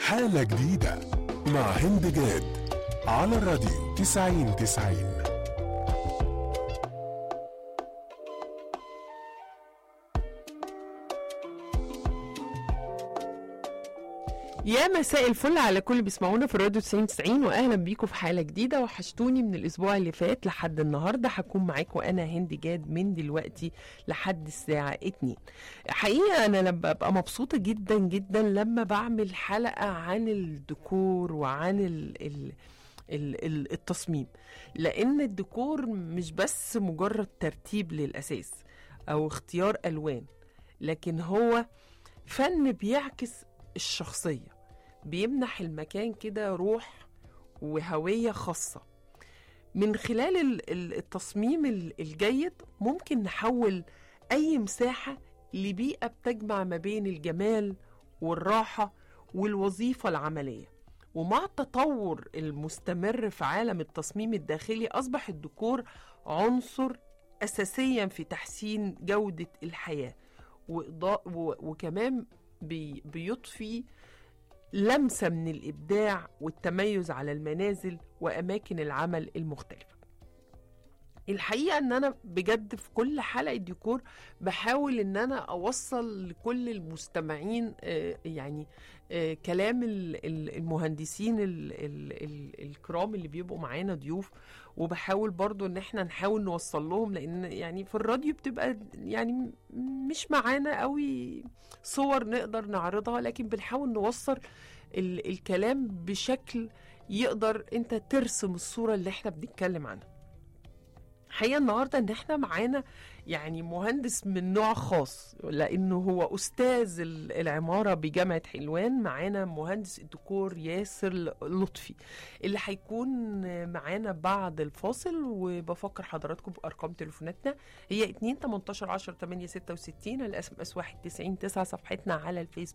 حالة جديدة مع هند جاد على الراديو 90 90 يا مساء الفل على كل اللي بيسمعونا في الراديو 90 90 واهلا بيكم في حاله جديده وحشتوني من الاسبوع اللي فات لحد النهارده هكون معاكم انا هند جاد من دلوقتي لحد الساعه 2 حقيقه انا لما ببقى مبسوطه جدا جدا لما بعمل حلقه عن الديكور وعن ال ال ال- ال- التصميم لان الديكور مش بس مجرد ترتيب للاساس او اختيار الوان لكن هو فن بيعكس الشخصيه بيمنح المكان كده روح وهويه خاصه من خلال ال- ال- التصميم ال- الجيد ممكن نحول اي مساحه لبيئه بتجمع ما بين الجمال والراحه والوظيفه العمليه ومع التطور المستمر في عالم التصميم الداخلي اصبح الديكور عنصر اساسيا في تحسين جوده الحياه وإضاء و- وكمان بي بيضفي لمسه من الابداع والتميز على المنازل واماكن العمل المختلفه الحقيقه ان انا بجد في كل حلقه ديكور بحاول ان انا اوصل لكل المستمعين آه، يعني آه، كلام ال- ال- المهندسين ال- ال- ال- الكرام اللي بيبقوا معانا ضيوف وبحاول برضو ان احنا نحاول نوصل لهم لان يعني في الراديو بتبقى يعني م- مش معانا قوي صور نقدر نعرضها لكن بنحاول نوصل ال- الكلام بشكل يقدر انت ترسم الصورة اللي احنا بنتكلم عنها حقيقة النهاردة ان احنا معانا يعني مهندس من نوع خاص لانه هو استاذ ال- العمارة بجامعة حلوان معانا مهندس الديكور ياسر لطفي اللي هيكون معانا بعد الفاصل وبفكر حضراتكم بارقام تليفوناتنا هي 2 18 10 8 66 الاس ام اس 1 90 9 صفحتنا على الفيسبوك